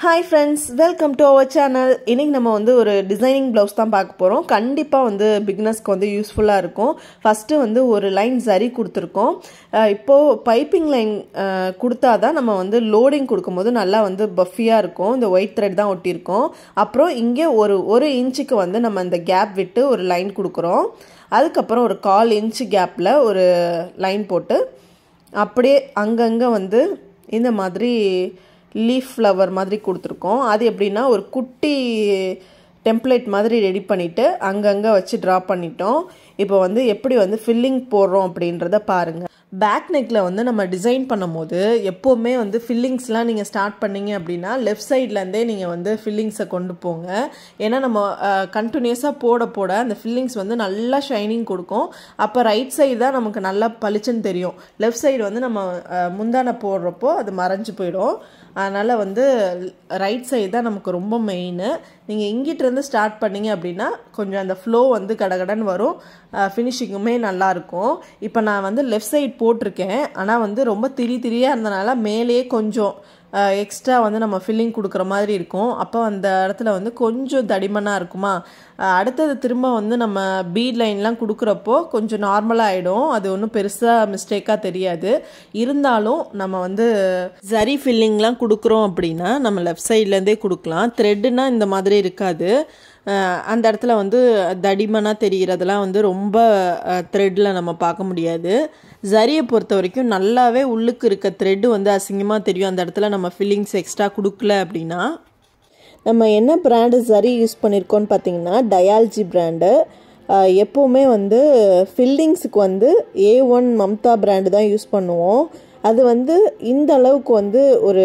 hi friends welcome to our channel இன்றைக்கி நம்ம வந்து ஒரு டிசைனிங் ப்ளவுஸ் தான் பார்க்க போகிறோம் கண்டிப்பாக வந்து பிக்னஸ்க்கு வந்து யூஸ்ஃபுல்லாக இருக்கும் ஃபஸ்ட்டு வந்து ஒரு லைன் சரி கொடுத்துருக்கோம் அஹ் இப்போது பைப்பிங் லைன் கொடுத்தா தான் நம்ம வந்து லோடிங் கொடுக்கும்போது நல்லா வந்து பஃபியாக இருக்கும் இந்த ஒயிட் த்ரெட் தான் ஒட்டியிருக்கோம் அப்புறம் இங்கே ஒரு ஒரு இன்ச்சுக்கு வந்து நம்ம இந்த கேப் விட்டு ஒரு லைன் கொடுக்குறோம் அதுக்கப்புறம் ஒரு கால் இன்ச்சு கேப்பில் ஒரு லைன் போட்டு அப்படியே அங்கங்கே வந்து இந்த மாதிரி லீஃப் ஃப்ளவர் மாதிரி கொடுத்துருக்கோம் அது எப்படின்னா ஒரு குட்டி டெம்ப்ளேட் மாதிரி ரெடி பண்ணிவிட்டு அங்கங்கே வச்சு ட்ரா பண்ணிட்டோம் இப்போ வந்து எப்படி வந்து ஃபில்லிங் போடுறோம் அப்படின்றத பாருங்கள் பேக் நெக்கில் வந்து நம்ம டிசைன் பண்ணும்போது எப்போவுமே வந்து ஃபில்லிங்ஸ்லாம் நீங்கள் ஸ்டார்ட் பண்ணீங்க அப்படின்னா லெஃப்ட் சைட்லேருந்தே நீங்கள் வந்து ஃபில்லிங்ஸை கொண்டு போங்க ஏன்னா நம்ம கண்டினியூஸாக போட போட அந்த ஃபில்லிங்ஸ் வந்து நல்லா ஷைனிங் கொடுக்கும் அப்போ ரைட் சைடு தான் நமக்கு நல்லா பளிச்சுன்னு தெரியும் லெஃப்ட் சைடு வந்து நம்ம அஹ், முந்தானை போடுறப்போ அது மறைஞ்சு போயிடும் அதனால் வந்து ரைட் சைடு தான் நமக்கு ரொம்ப மெயின் நீங்கள் இங்கிட்டிருந்து ஸ்டார்ட் பண்ணீங்க அப்படின்னா கொஞ்சம் அந்த ஃப்ளோ வந்து கடகடன்னு வரும் ஃபினிஷிங்குமே நல்லாயிருக்கும் இப்போ நான் வந்து லெஃப்ட் சைடு போட்டிருக்கேன் ஆனால் வந்து ரொம்ப திரி திரியாக இருந்தனால மேலேயே கொஞ்சம் எக்ஸ்ட்ரா வந்து நம்ம ஃபில்லிங் கொடுக்குற மாதிரி இருக்கும் அப்போ அந்த இடத்துல வந்து கொஞ்சம் தடிமனாக இருக்குமா அஹ் அடுத்தது திரும்ப வந்து நம்ம பீட் லைன்லாம் கொடுக்குறப்போ கொஞ்சம் நார்மலாக ஆகிடும் அது ஒன்றும் பெருசாக மிஸ்டேக்காக தெரியாது இருந்தாலும் நம்ம வந்து சரி ஃபில்லிங்லாம் கொடுக்குறோம் அப்படின்னா நம்ம லெஃப்ட் சைட்லேருந்தே கொடுக்கலாம் த்ரெட்டுனா இந்த மாதிரி இருக்காது அஹ் அந்த இடத்துல வந்து தடிமனாக தெரிகிறதெல்லாம் வந்து ரொம்ப த்ரெட்டில் நம்ம பார்க்க முடியாது ஜரியை பொறுத்த வரைக்கும் நல்லாவே உள்ளுக்கு இருக்க த்ரெட்டு வந்து அசிங்கமாக தெரியும் அந்த இடத்துல நம்ம ஃபில்லிங்ஸ் எக்ஸ்ட்ரா கொடுக்கல அப்படின்னா நம்ம என்ன பிராண்டு சரி யூஸ் பண்ணியிருக்கோம்னு பார்த்தீங்கன்னா டயால்ஜி பிராண்டு எப்போவுமே வந்து ஃபில்லிங்ஸுக்கு வந்து ஏ ஒன் மம்தா பிராண்டு தான் யூஸ் பண்ணுவோம் அது வந்து இந்த அளவுக்கு வந்து ஒரு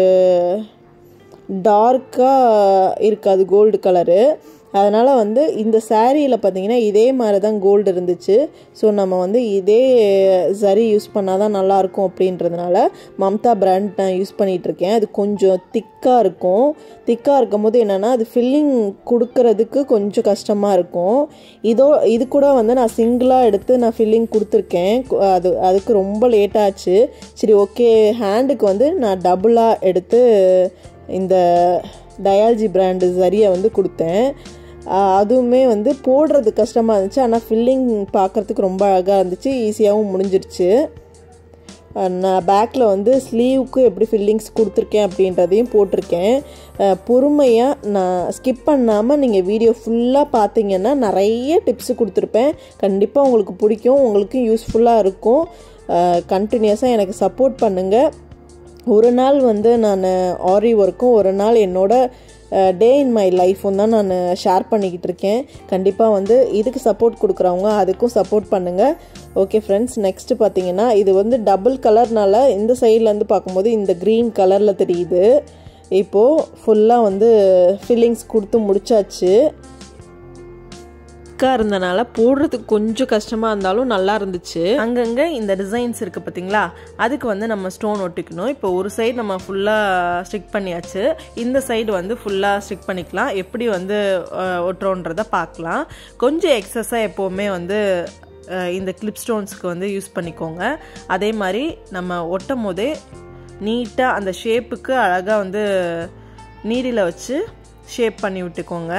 டார்க்காக இருக்காது கோல்டு கலரு அதனால் வந்து இந்த சாரியில் பார்த்தீங்கன்னா இதே மாதிரி தான் கோல்டு இருந்துச்சு ஸோ நம்ம வந்து இதே சரி யூஸ் பண்ணால் தான் நல்லாயிருக்கும் அப்படின்றதுனால மம்தா பிராண்ட் நான் யூஸ் பண்ணிகிட்ருக்கேன் அது கொஞ்சம் திக்காக இருக்கும் திக்காக இருக்கும் போது என்னென்னா அது ஃபில்லிங் கொடுக்கறதுக்கு கொஞ்சம் கஷ்டமாக இருக்கும் இதோ இது கூட வந்து நான் சிங்கிளாக எடுத்து நான் ஃபில்லிங் கொடுத்துருக்கேன் கு- அது அதுக்கு ரொம்ப லேட்டாச்சு சரி ஓகே ஹேண்டுக்கு வந்து நான் டபுளாக எடுத்து இந்த டயால்ஜி பிராண்டு சரியை வந்து கொடுத்தேன் ஆஹ் அதுவுமே வந்து போடுறது கஷ்டமாக இருந்துச்சு ஆனால் ஃபில்லிங் பார்க்குறதுக்கு ரொம்ப அழகாக இருந்துச்சு ஈஸியாகவும் முடிஞ்சிருச்சு ஆஹ் நான் பேக்கில் வந்து ஸ்லீவுக்கு எப்படி ஃபில்லிங்ஸ் கொடுத்துருக்கேன் அப்படின்றதையும் போட்டிருக்கேன் பொறுமையாக நான் ஸ்கிப் பண்ணாமல் நீங்கள் வீடியோ ஃபுல்லாக பார்த்தீங்கன்னா நிறைய டிப்ஸ் கொடுத்துருப்பேன் கண்டிப்பாக உங்களுக்கு பிடிக்கும் உங்களுக்கும் யூஸ்ஃபுல்லாக இருக்கும் கண்டினியூஸாக எனக்கு சப்போர்ட் பண்ணுங்கள் ஒரு நாள் வந்து நான் ஆரி ஒர்க்கும் ஒரு நாள் என்னோட டே இன் மை லைஃப்பும் தான் நான் ஷேர் பண்ணிக்கிட்டு இருக்கேன் கண்டிப்பாக வந்து இதுக்கு சப்போர்ட் கொடுக்குறவங்க அதுக்கும் சப்போர்ட் பண்ணுங்கள் ஓகே ஃப்ரெண்ட்ஸ் நெக்ஸ்ட்டு பார்த்தீங்கன்னா இது வந்து டபுள் கலர்னால இந்த சைட்லேருந்து பார்க்கும்போது இந்த க்ரீன் கலரில் தெரியுது இப்போது ஃபுல்லாக வந்து ஃபில்லிங்ஸ் கொடுத்து முடிச்சாச்சு திக்காக இருந்தனால போடுறதுக்கு கொஞ்சம் கஷ்டமாக இருந்தாலும் நல்லா இருந்துச்சு அங்கங்கே இந்த டிசைன்ஸ் இருக்குது பார்த்தீங்களா அதுக்கு வந்து நம்ம ஸ்டோன் ஒட்டிக்கணும் இப்போ ஒரு சைடு நம்ம ஃபுல்லாக ஸ்டிக் பண்ணியாச்சு இந்த சைடு வந்து ஃபுல்லாக ஸ்டிக் பண்ணிக்கலாம் எப்படி வந்து அஹ், ஒட்டுறோன்றதை பார்க்கலாம் கொஞ்சம் எக்ஸஸாக எப்போவுமே வந்து அஹ், இந்த கிளிப் ஸ்டோன்ஸ்க்கு வந்து யூஸ் பண்ணிக்கோங்க அதே மாதிரி நம்ம ஒட்டும் போதே நீட்டாக அந்த ஷேப்புக்கு அழகாக வந்து நீடில் வச்சு ஷேப் பண்ணி விட்டுக்கோங்க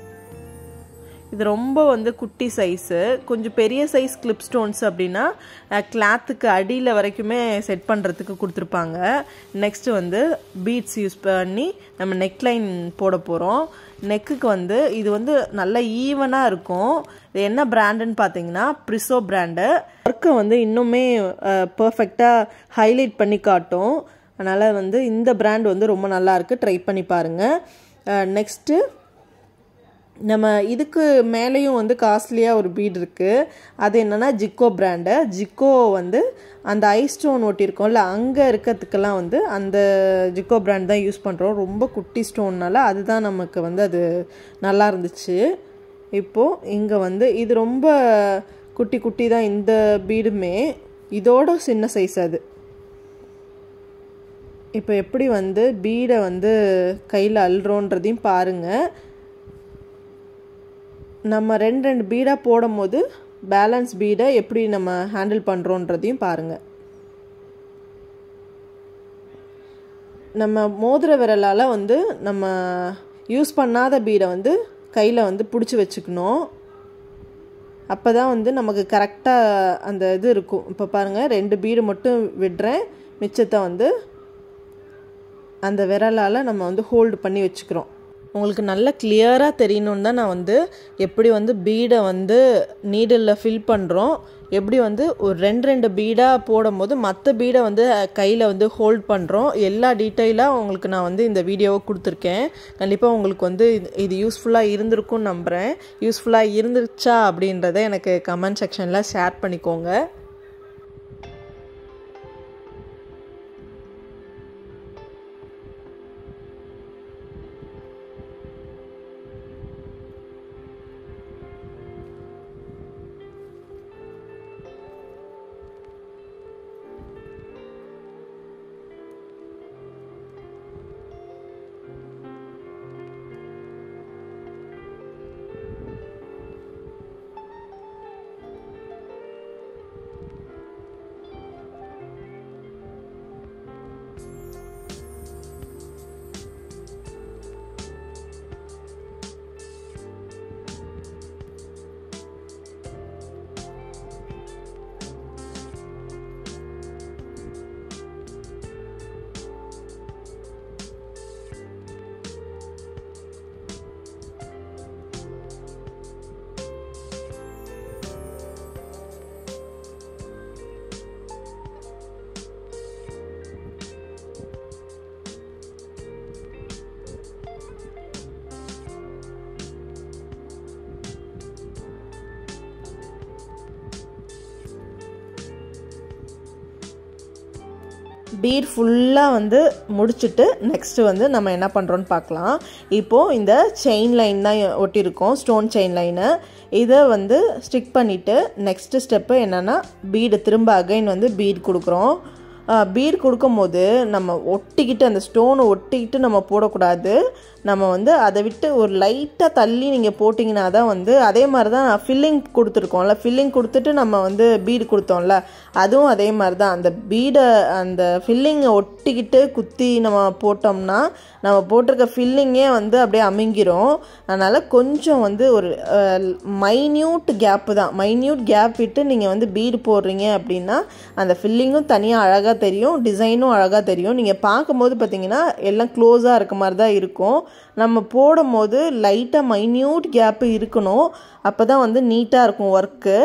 இது ரொம்ப வந்து குட்டி சைஸு கொஞ்சம் பெரிய சைஸ் கிளிப் ஸ்டோன்ஸ் அப்படின்னா கிளாத்துக்கு அடியில் வரைக்குமே செட் பண்ணுறதுக்கு கொடுத்துருப்பாங்க நெக்ஸ்ட் வந்து பீட்ஸ் யூஸ் பண்ணி நம்ம நெக்லைன் போட போகிறோம் நெக்குக்கு வந்து இது வந்து நல்ல ஈவனாக இருக்கும் இது என்ன பிராண்டுன்னு பார்த்தீங்கன்னா ப்ரிசோ பிராண்டு ஒர்க்கை வந்து இன்னுமே பர்ஃபெக்டாக ஹைலைட் பண்ணி காட்டும் அதனால் வந்து இந்த பிராண்ட் வந்து ரொம்ப நல்லா இருக்கு ட்ரை பண்ணி பாருங்கள் நெக்ஸ்ட்டு நம்ம இதுக்கு மேலேயும் வந்து காஸ்ட்லியாக ஒரு பீட் இருக்குது அது என்னென்னா ஜிக்கோ பிராண்டு ஜிக்கோ வந்து அந்த ஐ ஸ்டோன் ஒட்டியிருக்கோம்ல அங்கே இருக்கிறதுக்கெல்லாம் வந்து அந்த ஜிக்கோ பிராண்ட் தான் யூஸ் பண்ணுறோம் ரொம்ப குட்டி ஸ்டோன்னால அதுதான் நமக்கு வந்து அது நல்லா இருந்துச்சு இப்போது இங்கே வந்து இது ரொம்ப குட்டி குட்டி தான் இந்த பீடுமே இதோட சின்ன சைஸ் அது இப்போ எப்படி வந்து பீடை வந்து கையில் அள்ளுறோன்றதையும் பாருங்கள் நம்ம ரெண்டு ரெண்டு பீடாக போடும் போது பேலன்ஸ் பீடை எப்படி நம்ம ஹேண்டில் பண்ணுறோன்றதையும் பாருங்கள் நம்ம மோதிர விரலால் வந்து நம்ம யூஸ் பண்ணாத பீடை வந்து கையில் வந்து பிடிச்சி வச்சுக்கணும் அப்போ தான் வந்து நமக்கு கரெக்டாக அந்த இது இருக்கும் இப்போ பாருங்கள் ரெண்டு பீடு மட்டும் விடுறேன் மிச்சத்தை வந்து அந்த விரலால் நம்ம வந்து ஹோல்டு பண்ணி வச்சுக்கிறோம் உங்களுக்கு நல்ல கிளியராக தெரியணுன்னு தான் நான் வந்து எப்படி வந்து பீடை வந்து நீடலில் ஃபில் பண்ணுறோம் எப்படி வந்து ஒரு ரெண்டு ரெண்டு பீடாக போடும்போது மற்ற பீடை வந்து கையில் வந்து ஹோல்ட் பண்ணுறோம் எல்லா டீட்டெயிலாக உங்களுக்கு நான் வந்து இந்த வீடியோவை கொடுத்துருக்கேன் கண்டிப்பாக உங்களுக்கு வந்து இது யூஸ்ஃபுல்லாக இருந்திருக்கும்னு நம்புகிறேன் யூஸ்ஃபுல்லாக இருந்துச்சா அப்படின்றத எனக்கு கமெண்ட் செக்ஷனில் ஷேர் பண்ணிக்கோங்க பீட் ஃபுல்லாக வந்து முடிச்சுட்டு நெக்ஸ்ட்டு வந்து நம்ம என்ன பண்ணுறோன்னு பார்க்கலாம் இப்போது இந்த செயின் லைன் தான் ஒட்டியிருக்கோம் ஸ்டோன் செயின் லைனை இதை வந்து ஸ்டிக் பண்ணிவிட்டு நெக்ஸ்ட்டு ஸ்டெப்பு என்னென்னா பீடு திரும்ப அகைன் வந்து பீட் கொடுக்குறோம் பீட் கொடுக்கும்போது நம்ம ஒட்டிக்கிட்டு அந்த ஸ்டோனை ஒட்டிக்கிட்டு நம்ம போடக்கூடாது நம்ம வந்து அதை விட்டு ஒரு லைட்டாக தள்ளி நீங்கள் போட்டிங்கன்னா தான் வந்து அதே மாதிரி தான் ஃபில்லிங் கொடுத்துருக்கோம்ல ஃபில்லிங் கொடுத்துட்டு நம்ம வந்து பீடு கொடுத்தோம்ல அதுவும் அதே மாதிரி தான் அந்த பீடை அந்த ஃபில்லிங்கை ஒட்டிக்கிட்டு குத்தி நம்ம போட்டோம்னா நம்ம போட்டிருக்க ஃபில்லிங்கே வந்து அப்படியே அமுங்கிரும் அதனால் கொஞ்சம் வந்து ஒரு மைன்யூட் கேப்பு தான் மைன்யூட் கேப் விட்டு நீங்கள் வந்து பீடு போடுறீங்க அப்படின்னா அந்த ஃபில்லிங்கும் தனியாக அழகாக தெரியும் டிசைனும் அழகாக தெரியும் நீங்கள் பார்க்கும்போது பார்த்தீங்கன்னா எல்லாம் க்ளோஸாக இருக்க மாதிரி தான் இருக்கும் நம்ம போடும் போது லைட்டாக மைன்யூட் கேப்பு இருக்கணும் அப்போ தான் வந்து நீட்டாக இருக்கும் ஒர்க்கு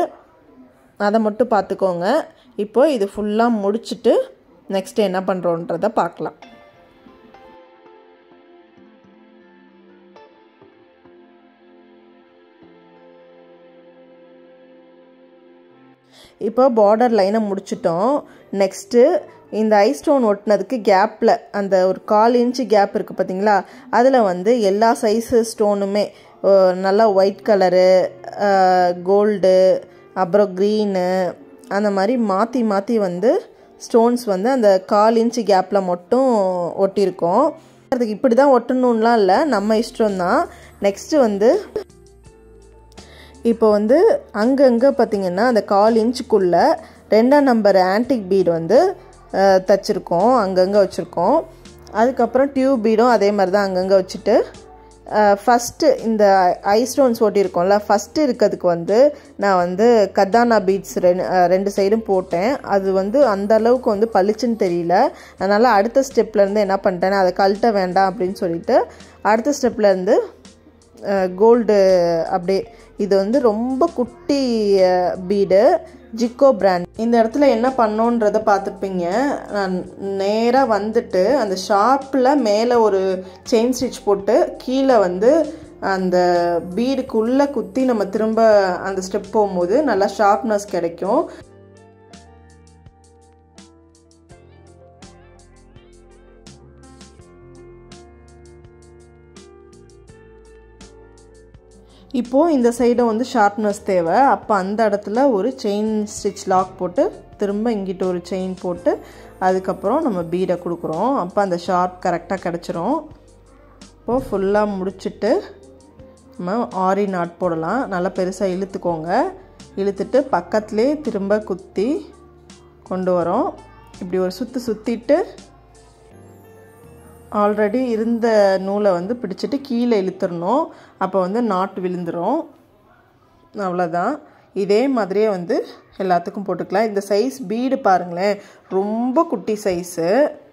அதை மட்டும் பார்த்துக்கோங்க இப்போ இது ஃபுல்லாக முடிச்சுட்டு நெக்ஸ்ட்டு என்ன பண்ணுறோன்றதை பார்க்கலாம் இப்போ பார்டர் லைனை முடிச்சிட்டோம் நெக்ஸ்ட்டு இந்த ஐ ஸ்டோன் ஒட்டினதுக்கு கேப்பில் அந்த ஒரு கால் இன்ச்சு கேப் இருக்குது பார்த்தீங்களா அதில் வந்து எல்லா சைஸு ஸ்டோனுமே நல்லா ஒயிட் கலரு கோல்டு அப்புறம் க்ரீனு அந்த மாதிரி மாற்றி மாற்றி வந்து ஸ்டோன்ஸ் வந்து அந்த கால் இன்ச்சு கேப்பில் மட்டும் ஒட்டியிருக்கோம் அதுக்கு இப்படி தான் ஒட்டணும்லாம் இல்லை நம்ம இஷ்டம்தான் நெக்ஸ்ட்டு வந்து இப்போ வந்து அங்கங்கே பார்த்திங்கன்னா அந்த கால் இன்ச்சுக்குள்ளே ரெண்டாம் நம்பர் ஆன்டிக் பீடு வந்து தைச்சிருக்கோம் அங்கங்கே வச்சுருக்கோம் அதுக்கப்புறம் டியூப் பீடும் அதே மாதிரி தான் அங்கங்கே வச்சுட்டு ஃபஸ்ட்டு இந்த ஐ ஸ்டோன்ஸ் ஓட்டியிருக்கோம்ல ஃபஸ்ட்டு இருக்கிறதுக்கு வந்து நான் வந்து கத்தானா பீட்ஸ் ரெண்டு ரெண்டு சைடும் போட்டேன் அது வந்து அந்த அளவுக்கு வந்து பளிச்சுன்னு தெரியல அதனால் அடுத்த ஸ்டெப்லேருந்து என்ன பண்ணிட்டேன் அதை கழட்ட வேண்டாம் அப்படின்னு சொல்லிட்டு அடுத்த ஸ்டெப்லேருந்து கோல்டு அப்படியே இது வந்து ரொம்ப குட்டி பீடு ஜிக்கோ பிராண்ட் இந்த இடத்துல என்ன பண்ணோன்றத பார்த்துப்பீங்க நான் நேராக வந்துட்டு அந்த ஷாப்பில் மேலே ஒரு செயின் ஸ்டிச் போட்டு கீழே வந்து அந்த பீடுக்குள்ளே குத்தி நம்ம திரும்ப அந்த ஸ்டெப் போகும்போது நல்லா ஷார்ப்னஸ் கிடைக்கும் இப்போது இந்த சைடும் வந்து ஷார்ப்னஸ் தேவை அப்போ அந்த இடத்துல ஒரு செயின் ஸ்டிச் லாக் போட்டு திரும்ப இங்கிட்ட ஒரு செயின் போட்டு அதுக்கப்புறம் நம்ம பீடை கொடுக்குறோம் அப்போ அந்த ஷார்ப் கரெக்டாக கிடச்சிரும் இப்போது ஃபுல்லாக முடிச்சுட்டு நம்ம ஆரி நாட் போடலாம் நல்லா பெருசாக இழுத்துக்கோங்க இழுத்துட்டு பக்கத்துலேயே திரும்ப குத்தி கொண்டு வரோம் இப்படி ஒரு சுற்று சுற்றிட்டு ஆல்ரெடி இருந்த நூலை வந்து பிடிச்சிட்டு கீழே இழுத்துடணும் அப்போ வந்து நாட் விழுந்துடும் அவ்வளோதான் இதே மாதிரியே வந்து எல்லாத்துக்கும் போட்டுக்கலாம் இந்த சைஸ் பீடு பாருங்களேன் ரொம்ப குட்டி சைஸு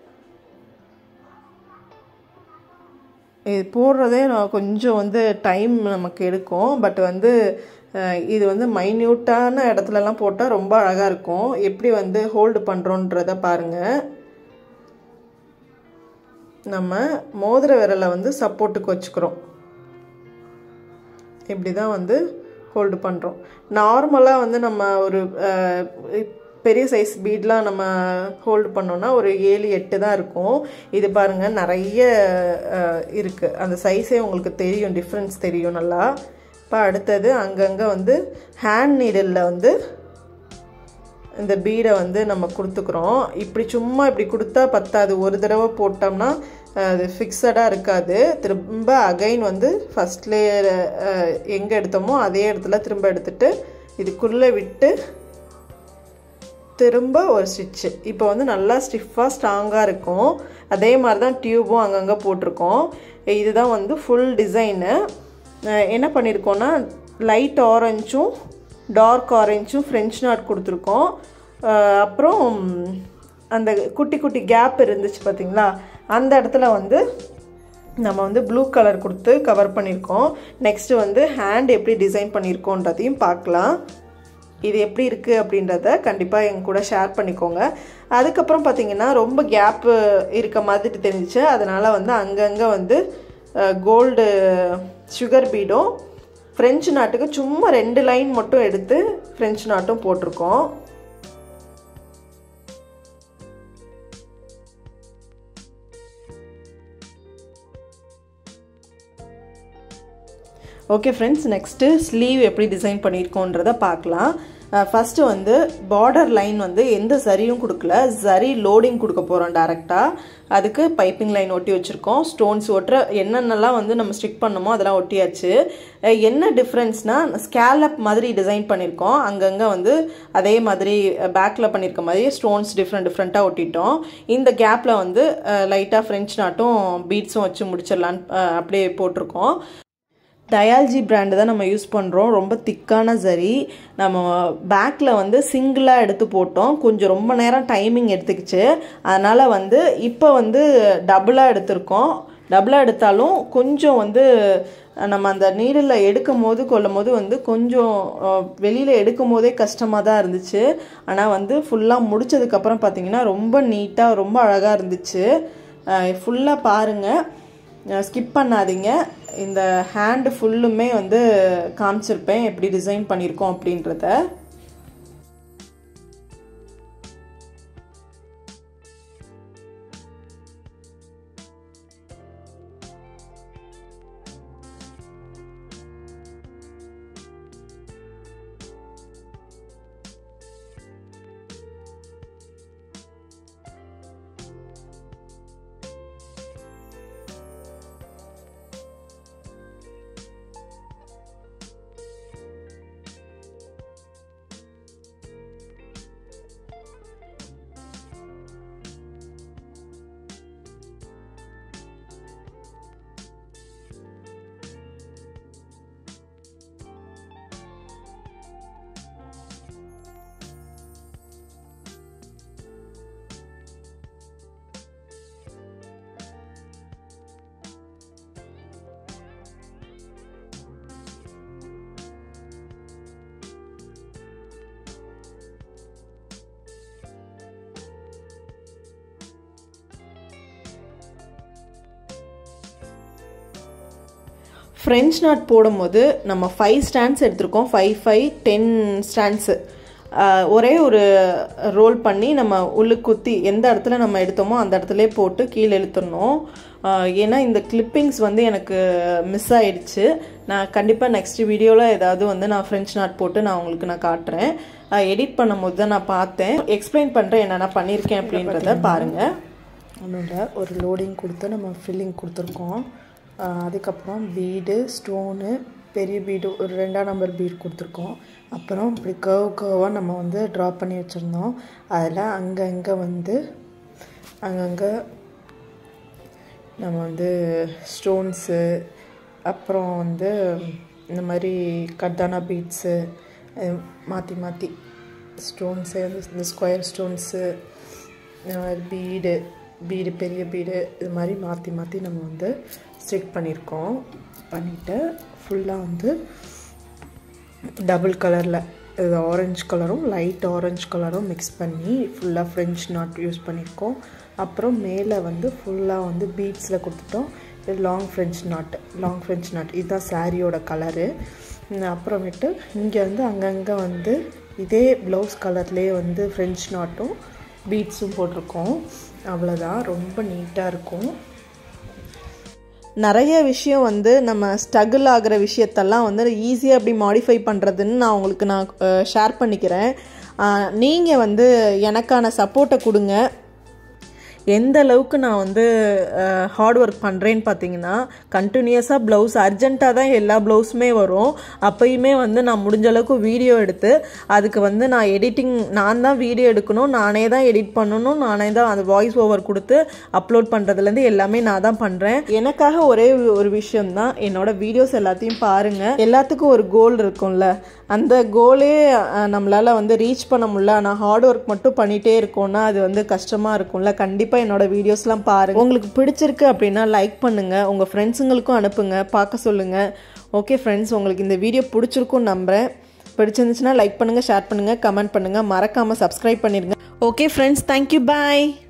இது போடுறதே நான் கொஞ்சம் வந்து டைம் நமக்கு எடுக்கும் பட் வந்து இது வந்து மைன்யூட்டான இடத்துலலாம் போட்டால் ரொம்ப அழகாக இருக்கும் எப்படி வந்து ஹோல்டு பண்ணுறோன்றத பாருங்கள் நம்ம மோதிர விரலை வந்து சப்போர்ட்டுக்கு வச்சுக்கிறோம் இப்படி தான் வந்து ஹோல்டு பண்ணுறோம் நார்மலாக வந்து நம்ம ஒரு பெரிய சைஸ் பீட்லாம் நம்ம ஹோல்டு பண்ணோன்னா ஒரு ஏழு எட்டு தான் இருக்கும் இது பாருங்கள் நிறைய இருக்குது அந்த சைஸே உங்களுக்கு தெரியும் டிஃப்ரென்ஸ் தெரியும் நல்லா இப்போ அடுத்தது அங்கங்கே வந்து ஹேண்ட் நீடலில் வந்து இந்த பீடை வந்து நம்ம கொடுத்துக்குறோம் இப்படி சும்மா இப்படி கொடுத்தா பத்தாது ஒரு தடவை போட்டோம்னா அது ஃபிக்ஸடாக இருக்காது திரும்ப அகைன் வந்து ஃபஸ்ட் லேயர் எங்கே எடுத்தோமோ அதே இடத்துல திரும்ப எடுத்துட்டு இதுக்குள்ளே விட்டு திரும்ப ஒரு ஸ்டிச்சு இப்போ வந்து நல்லா ஸ்டிஃபாக ஸ்ட்ராங்காக இருக்கும் அதே மாதிரி தான் டியூபும் அங்கங்கே போட்டிருக்கோம் இதுதான் வந்து ஃபுல் டிசைனு என்ன பண்ணியிருக்கோன்னா லைட் ஆரஞ்சும் டார்க் ஆரஞ்சும் ஃப்ரெஞ்ச் நாட் கொடுத்துருக்கோம் அப்புறம் அந்த குட்டி குட்டி கேப் இருந்துச்சு பார்த்திங்களா அந்த இடத்துல வந்து நம்ம வந்து ப்ளூ கலர் கொடுத்து கவர் பண்ணியிருக்கோம் நெக்ஸ்ட்டு வந்து ஹேண்ட் எப்படி டிசைன் பண்ணியிருக்கோன்றதையும் பார்க்கலாம் இது எப்படி இருக்குது அப்படின்றத கண்டிப்பாக எங்க கூட ஷேர் பண்ணிக்கோங்க அதுக்கப்புறம் பார்த்திங்கன்னா ரொம்ப கேப்பு இருக்க மாதிரி தெரிஞ்சிச்சு அதனால் வந்து அங்கங்கே வந்து கோல்டு சுகர் பீடும் ஃப்ரெஞ்சு நாட்டுக்கு சும்மா ரெண்டு லைன் மட்டும் எடுத்து ஃப்ரெஞ்சு நாட்டும் போட்டிருக்கோம் ஓகே ஃப்ரெண்ட்ஸ் நெக்ஸ்ட்டு ஸ்லீவ் எப்படி டிசைன் பண்ணியிருக்கோன்றத பார்க்கலாம் ஃபஸ்ட்டு வந்து பார்டர் லைன் வந்து எந்த சரியும் கொடுக்கல சரி லோடிங் கொடுக்க போகிறோம் டேரெக்டாக அதுக்கு பைப்பிங் லைன் ஒட்டி வச்சுருக்கோம் ஸ்டோன்ஸ் ஒட்டுற என்னென்னலாம் வந்து நம்ம ஸ்டிக் பண்ணமோ அதெல்லாம் ஒட்டியாச்சு என்ன டிஃப்ரென்ஸ்னால் ஸ்கேலப் மாதிரி டிசைன் பண்ணியிருக்கோம் அங்கங்கே வந்து அதே மாதிரி பேக்கில் பண்ணியிருக்க மாதிரி ஸ்டோன்ஸ் டிஃப்ரெண்ட் டிஃப்ரெண்ட்டாக ஒட்டிட்டோம் இந்த கேப்பில் வந்து லைட்டாக ஃப்ரெஞ்ச் நாட்டும் பீட்ஸும் வச்சு முடிச்சிடலான்னு அப்படியே போட்டிருக்கோம் டயால்ஜி பிராண்டு தான் நம்ம யூஸ் பண்ணுறோம் ரொம்ப திக்கான சரி நம்ம பேக்கில் வந்து சிங்கிளாக எடுத்து போட்டோம் கொஞ்சம் ரொம்ப நேரம் டைமிங் எடுத்துக்கிச்சு அதனால் வந்து இப்போ வந்து டபுளாக எடுத்திருக்கோம் டபுளாக எடுத்தாலும் கொஞ்சம் வந்து நம்ம அந்த நீடில் எடுக்கும் போது கொள்ளும் போது வந்து கொஞ்சம் வெளியில் எடுக்கும் போதே கஷ்டமாக தான் இருந்துச்சு ஆனால் வந்து ஃபுல்லாக முடித்ததுக்கப்புறம் பார்த்திங்கன்னா ரொம்ப நீட்டாக ரொம்ப அழகாக இருந்துச்சு ஃபுல்லாக பாருங்கள் ஸ்கிப் பண்ணாதீங்க இந்த ஹேண்டு ஃபுல்லுமே வந்து காமிச்சிருப்பேன் எப்படி டிசைன் பண்ணியிருக்கோம் அப்படின்றத ஃப்ரெஞ்ச் நாட் போடும்போது நம்ம ஃபைவ் ஸ்டாண்ட்ஸ் எடுத்திருக்கோம் ஃபைவ் ஃபைவ் டென் ஸ்டாண்ட்ஸு ஒரே ஒரு ரோல் பண்ணி நம்ம உள்ளு குத்தி எந்த இடத்துல நம்ம எடுத்தோமோ அந்த இடத்துலே போட்டு கீழே இழுத்துடணும் ஏன்னா இந்த கிளிப்பிங்ஸ் வந்து எனக்கு மிஸ் ஆயிடுச்சு நான் கண்டிப்பாக நெக்ஸ்ட் வீடியோவில் ஏதாவது வந்து நான் ஃப்ரெஞ்ச் நாட் போட்டு நான் உங்களுக்கு நான் காட்டுறேன் எடிட் பண்ணும்போது தான் நான் பார்த்தேன் எக்ஸ்பிளைன் பண்ணுறேன் என்னென்ன பண்ணியிருக்கேன் அப்படின்றத பாருங்கள் அதோட ஒரு லோடிங் கொடுத்து நம்ம ஃபில்லிங் கொடுத்துருக்கோம் அதுக்கப்புறம் பீடு ஸ்டோனு பெரிய பீடு ஒரு ரெண்டாம் நம்பர் பீடு கொடுத்துருக்கோம் அப்புறம் இப்படி கர்வ் கர்வாக நம்ம வந்து ட்ரா பண்ணி வச்சுருந்தோம் அதில் அங்கங்கே வந்து அங்கங்கே நம்ம வந்து ஸ்டோன்ஸு அப்புறம் வந்து இந்த மாதிரி கர்தானா பீட்ஸு மாற்றி மாற்றி ஸ்டோன்ஸு இந்த ஸ்கொயர் ஸ்டோன்ஸு இந்த மாதிரி பீடு பீடு பெரிய பீடு இது மாதிரி மாற்றி மாற்றி நம்ம வந்து ஸ்டிக் பண்ணியிருக்கோம் பண்ணிவிட்டு ஃபுல்லாக வந்து டபுள் கலரில் இது ஆரஞ்சு கலரும் லைட் ஆரஞ்சு கலரும் மிக்ஸ் பண்ணி ஃபுல்லாக ஃப்ரெஞ்ச் நாட் யூஸ் பண்ணியிருக்கோம் அப்புறம் மேலே வந்து ஃபுல்லாக வந்து பீட்ஸில் கொடுத்துட்டோம் இது long French knot long French knot இதுதான் சாரியோட கலரு அப்புறமேட்டு இங்கே வந்து அங்கங்கே வந்து இதே ப்ளவுஸ் கலர்லேயே வந்து ஃப்ரெஞ்ச் நாட்டும் பீட்ஸும் போட்டிருக்கோம் அவ்வளோதான் ரொம்ப நீட்டாக இருக்கும் நிறைய விஷயம் வந்து நம்ம ஸ்ட்ரகிள் ஆகிற விஷயத்தெல்லாம் வந்து ஈஸியாக எப்படி மாடிஃபை பண்ணுறதுன்னு நான் உங்களுக்கு நான் ஷேர் பண்ணிக்கிறேன் நீங்கள் வந்து எனக்கான சப்போர்ட்டை கொடுங்க எந்த அளவுக்கு நான் வந்து ஹார்ட் ஒர்க் பண்ணுறேன்னு பார்த்தீங்கன்னா கண்டினியூஸாக ப்ளவுஸ் அர்ஜென்ட்டாக தான் எல்லா ப்ளவுஸுமே வரும் அப்பயுமே வந்து நான் முடிஞ்ச அளவுக்கு வீடியோ எடுத்து அதுக்கு வந்து நான் எடிட்டிங் நான் தான் வீடியோ எடுக்கணும் நானே தான் எடிட் பண்ணணும் நானே தான் அந்த வாய்ஸ் ஓவர் கொடுத்து அப்லோட் பண்ணுறதுலேருந்து எல்லாமே நான் தான் பண்ணுறேன் எனக்காக ஒரே ஒரு விஷயம் தான் என்னோட வீடியோஸ் எல்லாத்தையும் பாருங்கள் எல்லாத்துக்கும் ஒரு கோல் இருக்கும்ல அந்த கோலே நம்மளால் வந்து ரீச் பண்ண முடியல ஆனால் ஹார்ட் ஒர்க் மட்டும் பண்ணிகிட்டே இருக்கோம்னா அது வந்து கஷ்டமாக இருக்கும்ல கண்டிப்பாக என்னோட வீடியோஸ்லாம் பாருங்கள் உங்களுக்கு பிடிச்சிருக்கு அப்படின்னா லைக் பண்ணுங்கள் உங்கள் ஃப்ரெண்ட்ஸுங்களுக்கும் அனுப்புங்க பார்க்க சொல்லுங்கள் ஓகே ஃப்ரெண்ட்ஸ் உங்களுக்கு இந்த வீடியோ பிடிச்சிருக்கும் நம்புகிறேன் பிடிச்சிருந்துச்சுன்னா லைக் பண்ணுங்கள் ஷேர் பண்ணுங்கள் கமெண்ட் பண்ணுங்கள் மறக்காமல் சப்ஸ்கிரைப் பண்ணிடுங்க ஓகே ஃப்ரெண்ட்ஸ் தேங்க்யூ பாய்